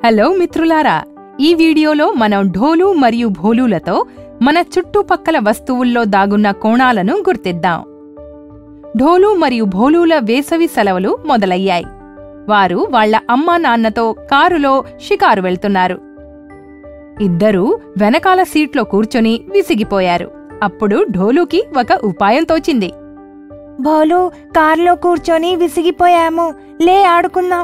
hello మిత్రులారా ఈ వీడియోలో మనం ఢోలు మరియు భోలులతో మన చుట్టుపక్కల వస్తువుల్లో దాగున్న కోణాలను గుర్తిద్దాం ఢోలు మరియు భోలుల వేసవి సెలవులు మొదలయ్యాయి వారు వాళ్ళ అమ్మా నాన్నతో కారులో షికారు వెళ్తున్నారు ఇద్దరూ వెనకాల సీట్లో కూర్చొని విసిగిపోయారు అప్పుడు ఢోలుకి ఒక ఉపాయం తోచింది భోలు కారులో కూర్చొని విసిగిపోయాము లే ఆడుకుందాం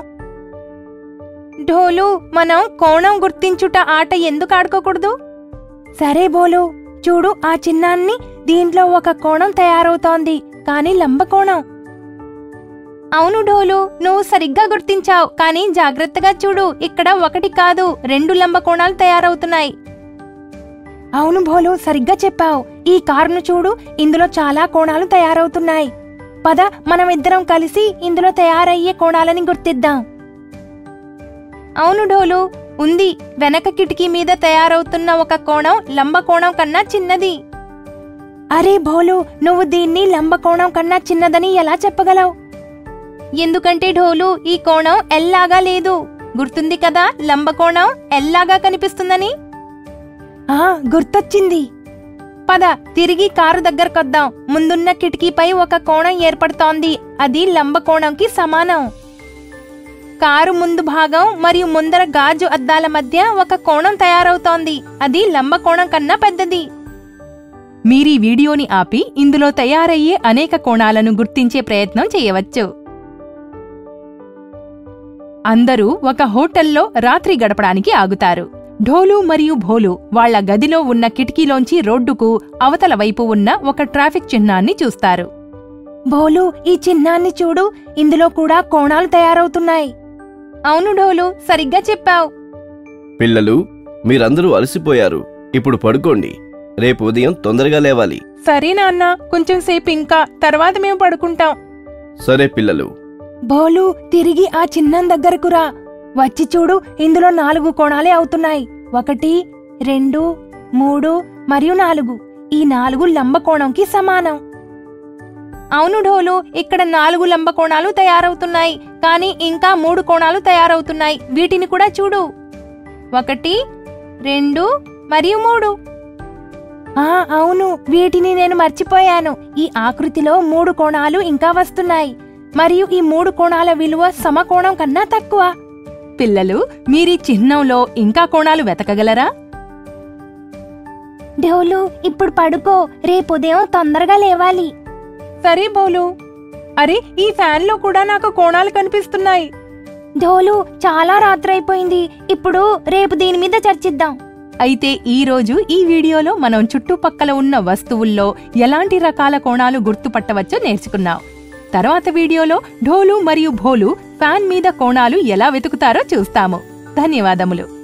ఢోలు మనం కోణం గుర్తించుట ఆట ఎందుకు ఆడుకోకూడదు సరే బోలు చూడు ఆ చిన్నాన్ని దీంట్లో ఒక కోణం తయారవుతోంది కాని లంబకోణం అవును ఢోలు నువ్వు సరిగ్గా గుర్తించావు కానీ జాగ్రత్తగా చూడు ఇక్కడ ఒకటి కాదు రెండు లంబకోణాలు తయారవుతున్నాయి అవును భోలు సరిగ్గా చెప్పావు ఈ కారును చూడు ఇందులో చాలా కోణాలు తయారవుతున్నాయి పద మనం ఇద్దరం కలిసి ఇందులో తయారయ్యే కోణాలని గుర్తిద్దాం అవును ఢోలు ఉంది వెనక కిటికీ మీద తయారవుతున్న ఒక కోణం లంబకోణం కన్నా చిన్నది అరే భోలు నువ్వు దీన్ని లంబకోణం కన్నా చిన్నదని ఎలా చెప్పగలవు ఎందుకంటే ఢోలు ఈ కోణం ఎల్లాగా లేదు గుర్తుంది కదా లంబకోణం ఎల్లాగా కనిపిస్తుందని ఆ గుర్తొచ్చింది పద తిరిగి కారు దగ్గరకొద్దాం ముందున్న కిటికీపై ఒక కోణం ఏర్పడుతోంది అది లంబకోణంకి సమానం కారు ముందు భాగం మరియు ముందర గాజు అద్దాల మధ్య ఒక కోణం తయారవుతోంది అది లంబకోణం కన్నా పెద్దది మీరీ వీడియోని ఆపి ఇందులో తయారయ్యే అనేక కోణాలను గుర్తించే ప్రయత్నం చేయవచ్చు అందరూ ఒక హోటల్లో రాత్రి గడపడానికి ఆగుతారు ఢోలు మరియు భోలు వాళ్ళ గదిలో ఉన్న కిటికీలోంచి రోడ్డుకు అవతల వైపు ఉన్న ఒక ట్రాఫిక్ చిహ్నాన్ని చూస్తారు భోలు ఈ చిన్నాన్ని చూడు ఇందులో కూడా కోణాలు తయారవుతున్నాయి అవును ఢోలు సరిగ్గా చెప్పావు పిల్లలు మీరందరూ అలసిపోయారు ఇప్పుడు పడుకోండి రేపు ఉదయం తొందరగా లేవాలి సరే నాన్న కొంచెం సేపు ఇంకా తర్వాత మేము పడుకుంటాం సరే పిల్లలు భోలు తిరిగి ఆ చిన్నం దగ్గరకు రా వచ్చి చూడు ఇందులో నాలుగు కోణాలే అవుతున్నాయి ఒకటి రెండు మూడు మరియు నాలుగు ఈ నాలుగు లంబకోణంకి సమానం అవును ఢోలు ఇక్కడ నాలుగు లంబకోణాలు తయారవుతున్నాయి కానీ ఇంకా మూడు కోణాలు తయారవుతున్నాయి వీటిని కూడా చూడు ఒకటి రెండు మరియు మూడు ఆ అవును వీటిని నేను మర్చిపోయాను ఈ ఆకృతిలో మూడు కోణాలు ఇంకా వస్తున్నాయి మరియు ఈ మూడు కోణాల విలువ సమకోణం కన్నా తక్కువ పిల్లలు మీరీ చిహ్నంలో ఇంకా కోణాలు వెతకగలరా డోలు ఇప్పుడు పడుకో రేపు ఉదయం తొందరగా లేవాలి సరే బోలు అరే ఈ ఫ్యాన్లో కూడా నాకు కోణాలు కనిపిస్తున్నాయి డోలు చాలా రాత్రైపోయింది ఇప్పుడు రేపు దీని మీద చర్చిద్దాం అయితే ఈ రోజు ఈ వీడియోలో మనం చుట్టుపక్కల ఉన్న వస్తువుల్లో ఎలాంటి రకాల కోణాలు గుర్తుపట్టవచ్చో నేర్చుకున్నాం తర్వాత వీడియోలో ఢోలు మరియు భోలు ఫ్యాన్ మీద కోణాలు ఎలా వెతుకుతారో చూస్తాము ధన్యవాదములు